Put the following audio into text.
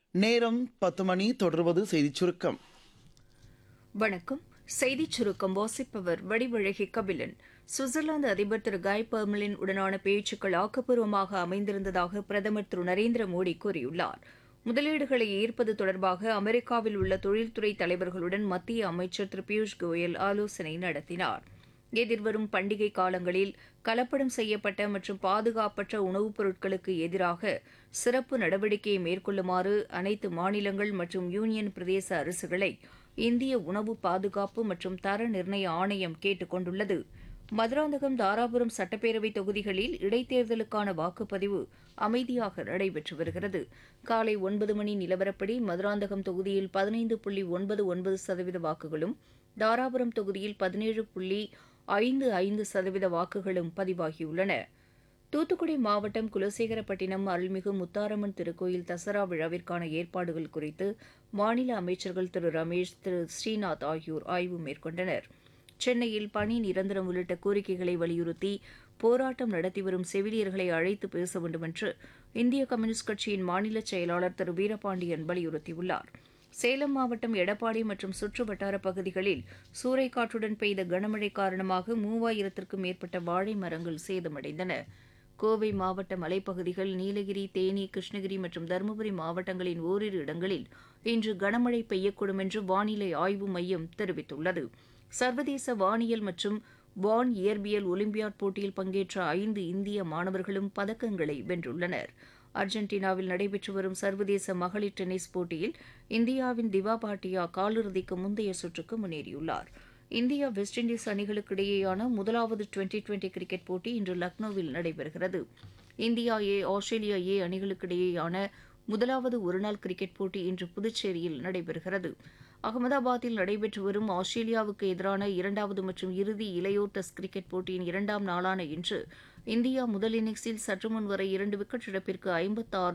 நேரம் பத்து மணி தொடர்வது செய்திச் சுருக்கம் வணக்கம் செய்திச் சுருக்கம் வாசிப்பவர் வடிவழகி கபிலன் சுவிட்சர்லாந்து அதிபர் திரு காய் பர்மலின் உடனான பேச்சுக்கள் ஆக்கப்பூர்வமாக அமைந்திருந்ததாக பிரதமர் திரு நரேந்திர மோடி கூறியுள்ளார் முதலீடுகளை ஈர்ப்பது தொடர்பாக அமெரிக்காவில் உள்ள தொழில்துறை தலைவர்களுடன் மத்திய அமைச்சர் திரு பியூஷ் கோயல் ஆலோசனை நடத்தினார் எதிர்வரும் பண்டிகை காலங்களில் கலப்படம் செய்யப்பட்ட மற்றும் பாதுகாப்பற்ற உணவுப் பொருட்களுக்கு எதிராக சிறப்பு நடவடிக்கையை மேற்கொள்ளுமாறு அனைத்து மாநிலங்கள் மற்றும் யூனியன் பிரதேச அரசுகளை இந்திய உணவு பாதுகாப்பு மற்றும் தர நிர்ணய ஆணையம் கேட்டுக் கொண்டுள்ளது மதுராந்தகம் தாராபுரம் சட்டப்பேரவை தொகுதிகளில் இடைத்தேர்தலுக்கான வாக்குப்பதிவு அமைதியாக நடைபெற்று வருகிறது காலை ஒன்பது மணி நிலவரப்படி மதுராந்தகம் தொகுதியில் பதினைந்து புள்ளி ஒன்பது ஒன்பது சதவீத வாக்குகளும் தாராபுரம் தொகுதியில் பதினேழு புள்ளி ஐந்து ஐந்து சதவீத வாக்குகளும் பதிவாகியுள்ளன தூத்துக்குடி மாவட்டம் குலசேகரப்பட்டினம் அருள்மிகு முத்தாரம்மன் திருக்கோயில் தசரா விழாவிற்கான ஏற்பாடுகள் குறித்து மாநில அமைச்சர்கள் திரு ரமேஷ் திரு ஸ்ரீநாத் ஆகியோர் ஆய்வு மேற்கொண்டனர் சென்னையில் பணி நிரந்தரம் உள்ளிட்ட கோரிக்கைகளை வலியுறுத்தி போராட்டம் நடத்தி வரும் செவிலியர்களை அழைத்து பேச வேண்டுமென்று இந்திய கம்யூனிஸ்ட் கட்சியின் மாநில செயலாளர் திரு வீரபாண்டியன் வலியுறுத்தியுள்ளார் சேலம் மாவட்டம் எடப்பாடி மற்றும் சுற்று வட்டார பகுதிகளில் சூறைக்காற்றுடன் பெய்த கனமழை காரணமாக மூவாயிரத்திற்கும் மேற்பட்ட வாழை மரங்கள் சேதமடைந்தன கோவை மாவட்ட மலைப்பகுதிகள் நீலகிரி தேனி கிருஷ்ணகிரி மற்றும் தருமபுரி மாவட்டங்களின் ஓரிரு இடங்களில் இன்று கனமழை பெய்யக்கூடும் என்று வானிலை ஆய்வு மையம் தெரிவித்துள்ளது சர்வதேச வானியல் மற்றும் வான் இயற்பியல் ஒலிம்பியாட் போட்டியில் பங்கேற்ற ஐந்து இந்திய மாணவர்களும் பதக்கங்களை வென்றுள்ளனர் அர்ஜென்டினாவில் நடைபெற்று வரும் சர்வதேச மகளிர் டென்னிஸ் போட்டியில் இந்தியாவின் திவா பாட்டியா காலிறுதிக்கு முந்தைய சுற்றுக்கு முன்னேறியுள்ளார் இந்தியா வெஸ்ட் இண்டீஸ் அணிகளுக்கு இடையேயான முதலாவது டுவெண்டி டுவெண்டி கிரிக்கெட் போட்டி இன்று லக்னோவில் நடைபெறுகிறது இந்தியா ஏ ஆஸ்திரேலியா ஏ அணிகளுக்கு இடையேயான முதலாவது ஒருநாள் கிரிக்கெட் போட்டி இன்று புதுச்சேரியில் நடைபெறுகிறது அகமதாபாத்தில் நடைபெற்று வரும் ஆஸ்திரேலியாவுக்கு எதிரான இரண்டாவது மற்றும் இறுதி இளையோர் டெஸ்ட் கிரிக்கெட் போட்டியின் இரண்டாம் நாளான இன்று இந்தியா முதல் இன்னிங்ஸில் சற்று முன் வரை இரண்டு விக்கெட் இழப்பிற்கு ஐம்பத்தாறு